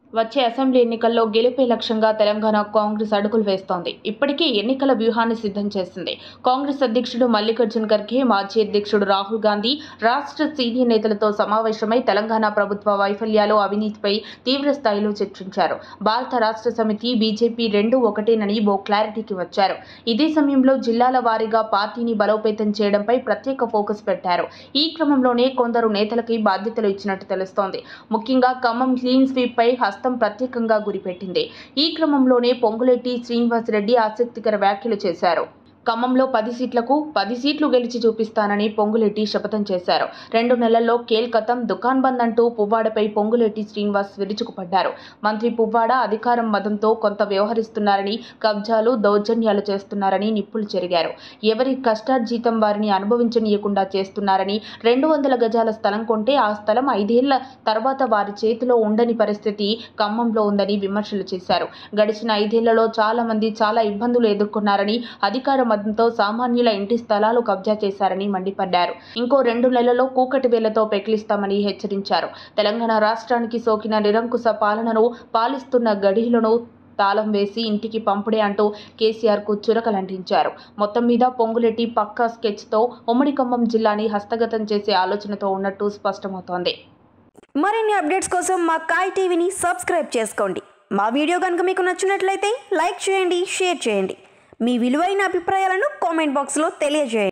వచ్చే అసెంబ్లీ ఎన్నికల్లో గెలుపే లక్ష్యంగా తెలంగాణ కాంగ్రెస్ అడుగులు వేస్తోంది ఇప్పటికే ఎన్నికల వ్యూహాన్ని సిద్ధం చేసింది కాంగ్రెస్ అధ్యక్షుడు మల్లికార్జున్ ఖర్గే మాజీ అధ్యక్షుడు రాహుల్ గాంధీ రాష్ట్ర సీనియర్ నేతలతో సమావేశమై తెలంగాణ ప్రభుత్వ వైఫల్యాలు అవినీతిపై తీవ్ర స్థాయిలో చర్చించారు భారత రాష్ట్ర సమితి బీజేపీ రెండు ఒకటేనని ఓ క్లారిటీకి వచ్చారు ఇదే సమయంలో జిల్లాల వారీగా పార్టీని బలోపేతం చేయడంపై ప్రత్యేక ఫోకస్ పెట్టారు ఈ క్రమంలోనే కొందరు నేతలకి బాధ్యతలు ఇచ్చినట్టు తెలుస్తోంది ముఖ్యంగా ఖమ్మం క్లీన్ స్వీప్ పై హస్తం ప్రత్యేకంగా గురిపెట్టింది ఈ క్రమంలోనే పొంగులెట్టి శ్రీనివాసరెడ్డి ఆసక్తికర వ్యాఖ్యలు చేశారు ఖమ్మంలో పది సీట్లకు పది సీట్లు గెలిచి చూపిస్తానని పొంగులెట్టి శపథం చేశారు రెండు నెలల్లో కేల్కతం దుకాన్ బంద్ అంటూ పువ్వాడపై పొంగులెట్టి శ్రీనివాస్ విరుచుకుపడ్డారు మంత్రి పువ్వాడ అధికారం మదంతో కొంత వ్యవహరిస్తున్నారని కబ్జాలు దౌర్జన్యాలు చేస్తున్నారని నిప్పులు చెరిగారు ఎవరి కష్టార్జీతం వారిని అనుభవించనీయకుండా చేస్తున్నారని రెండు వందల గజాల స్థలం కొంటే ఆ స్థలం ఐదేళ్ల తర్వాత వారి చేతిలో ఉండని పరిస్థితి ఖమ్మంలో ఉందని విమర్శలు చేశారు గడిచిన ఐదేళ్లలో చాలా మంది చాలా ఇబ్బందులు ఎదుర్కొన్నారని అధికార మతంతో సామాన్యుల ఇంటి స్థలాలు కబ్జా చేశారని మండిపడ్డారు ఇంకో రెండు నెలల్లో కూకటి వేలతో పెకిలిస్తామని హెచ్చరించారు తెలంగాణ రాష్ట్రానికి సోకిన నిరంకుశ పాలనను పాలిస్తున్న గడిలను తాళం వేసి ఇంటికి పంపుడే అంటూ కేసీఆర్కు చురకలంటించారు మొత్తం మీద పొంగులెట్టి పక్కా స్కెచ్తో ఉమ్మడి ఖమ్మం జిల్లాని హస్తగతం చేసే ఆలోచనతో ఉన్నట్టు స్పష్టమవుతోంది మరిన్ని అప్డేట్స్ కోసం మా కాయ్ టీవీని సబ్స్క్రైబ్ చేసుకోండి మా వీడియో కనుక మీకు నచ్చినట్లయితే లైక్ చేయండి షేర్ చేయండి మీ విలువైన అభిప్రాయాలను కామెంట్ బాక్స్లో తెలియజేయండి